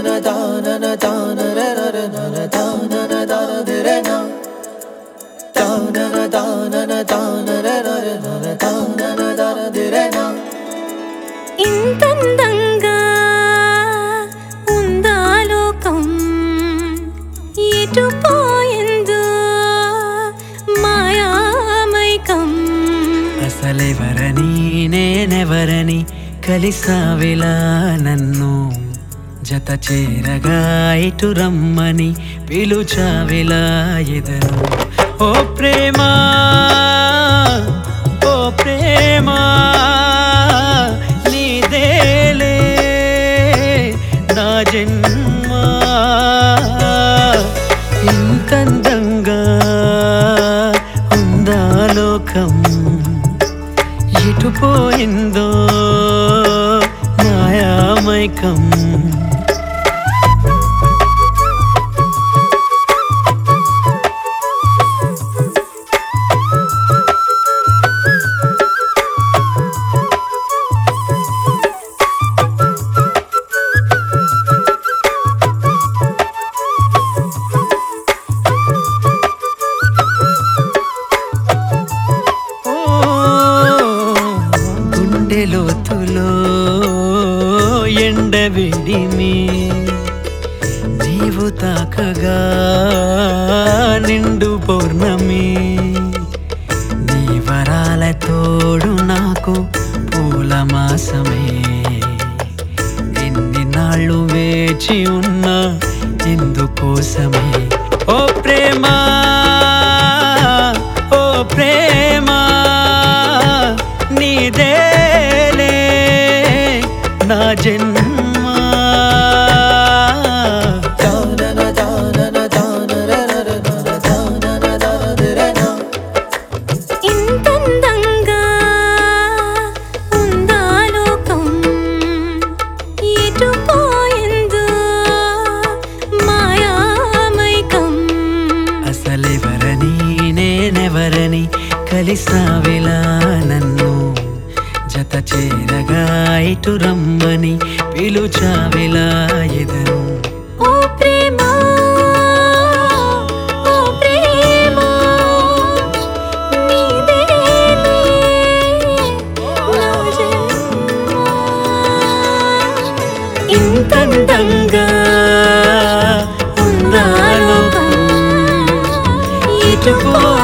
ఇంతందంగా ఉందా లోకం ఎటు పోయిందో మాయామైకం అసలెవరని నేనెవరని కలిసావిలా నన్ను జత చేరగా ఇటు రమ్మని పిలుచావిలా ఎదను ఓ ప్రేమ ఓ ప్రేమ నీదేలే నా జన్మ ఇంతందంగా ఉందా లోకం ఎటు పోయిందో మాయామైకం ఓ, గుండె లోతులో ఎండవేడిమి నీవు తాకగా నిండు పౌర్ణమి నీ వరాల తోడు నాకు పూల మాసమే ఎన్ని నాళ్ళు వేచి ఉన్నా ఎందుకోసమే ఓ ప్రేమ ఓ ప్రేమ నీదేలే నా జన్మ ఇంతందంగా ఉందా లోకం ఎటు పోయిందో మాయామైకం అసలెవరని నేనెవరని కలిసావిలా నన్ను జత చేరగా ఇటు రమ్మని పిలుచావిలా ఎదను ఓ ప్రేమ ఓ ప్రేమ నీదేలే నా జన్మ ఇంతందంగా ఉందా లోకం ఎటు పో